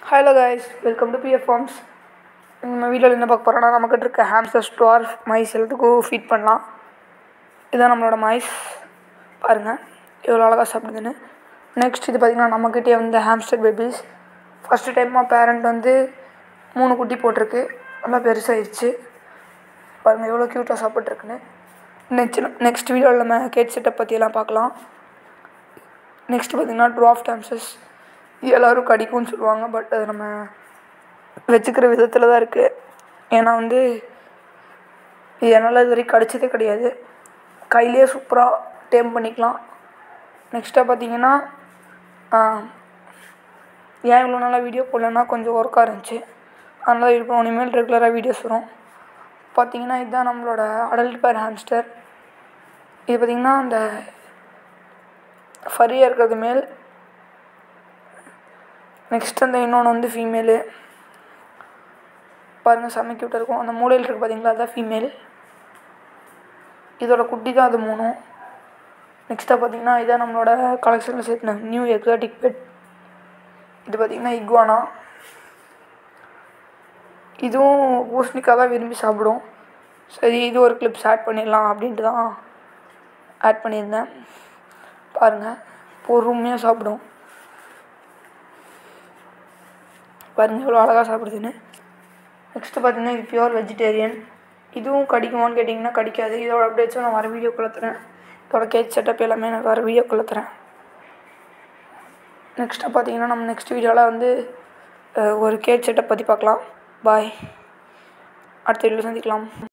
hello guys welcome to PF farms நம்ம வீட்டில் என்ன பார்க்க போகிறோன்னா நம்மக்கிட்ட இருக்க ஹாம்ஸ்டர் ஸ்டார்ஃப் மைஸ் எல்லாத்துக்கும் ஃபீட் பண்ணலாம் இதுதான் நம்மளோட மைஸ் பாருங்கள் எவ்வளோ அழகாக சாப்பிடுதுன்னு நெக்ஸ்ட் இது பார்த்திங்கன்னா நம்மக்கிட்டே வந்து ஹாம்ஸ்டர் பேபிஸ் ஃபஸ்ட்டு டைமாக பேரண்ட் வந்து மூணு குட்டி போட்டிருக்கு நல்லா பெருசாகிடுச்சு பாருங்கள் எவ்வளோ க்யூட்டாக சாப்பிட்ருக்குன்னு நெக்ஸ்ட் நெக்ஸ்ட் வீடியோவில் நம்ம கேட் செட்டப் பற்றியெல்லாம் பார்க்கலாம் நெக்ஸ்ட் பார்த்திங்கன்னா ட்ராஃப்ட் ஹாம்சஸ் இது எல்லோரும் கடிக்கும்னு சொல்லுவாங்க பட் அது நம்ம வச்சுக்கிற விதத்தில் தான் இருக்குது ஏன்னா வந்து இது என்னால் இது வரைக்கும் கடிச்சதே கிடையாது கையிலே சூப்பராக டேம் பண்ணிக்கலாம் நெக்ஸ்ட்டாக பார்த்தீங்கன்னா ஏன் இவ்வளோ நாளாக வீடியோ போடலன்னா கொஞ்சம் ஒர்க்காக இருந்துச்சு அதனால் இப்போ இனிமேல் ரெகுலராக வீடியோஸ் வரும் பார்த்தீங்கன்னா இதுதான் நம்மளோட அடல்ட் பேர் ஹாம்ஸ்டர் இது பார்த்திங்கன்னா அந்த ஃபரியாக இருக்கிறது மேல் நெக்ஸ்ட் அந்த இன்னொன்று வந்து ஃபீமேலு பாருங்கள் செம்ம க்யூட்டாக இருக்கும் அந்த மூலையில் இருக்குது பார்த்தீங்களா அதுதான் ஃபீமேல் இதோட குட்டி தான் அது மூணும் நெக்ஸ்ட்டாக பார்த்தீங்கன்னா இதான் நம்மளோட கலெக்ஷனில் சேர்த்துன நியூ எக்ஸாட்டிக் பெட் இது பார்த்திங்கன்னா இக்வானா இதுவும் பூசணிக்காய் தான் விரும்பி சாப்பிடும் சரி இது ஒரு கிளிப்ஸ் ஆட் பண்ணிடலாம் அப்படின்ட்டு தான் ஆட் பண்ணியிருந்தேன் பாருங்கள் பொறுமையாக சாப்பிடும் பாருங்கள் எவ்வளோ அழகாக சாப்பிடுதுன்னு நெக்ஸ்ட்டு பார்த்தீங்கன்னா இது பியூர் வெஜிடேரியன் இதுவும் கடிக்குமான்னு கேட்டிங்கன்னா கடிக்காது இதோட அப்டேட்ஸும் நான் வர வீடியோக்குள்ளே தரேன் இதோட கேக் செட்டப் எல்லாமே நான் வர வீடியோக்குள்ளே தரேன் நெக்ஸ்ட்டாக பார்த்தீங்கன்னா நம்ம நெக்ஸ்ட் வீடியோவில் வந்து ஒரு கேக் செட்டப் பற்றி பார்க்கலாம் பாய் அடுத்த வீடியோவில் சந்திக்கலாம்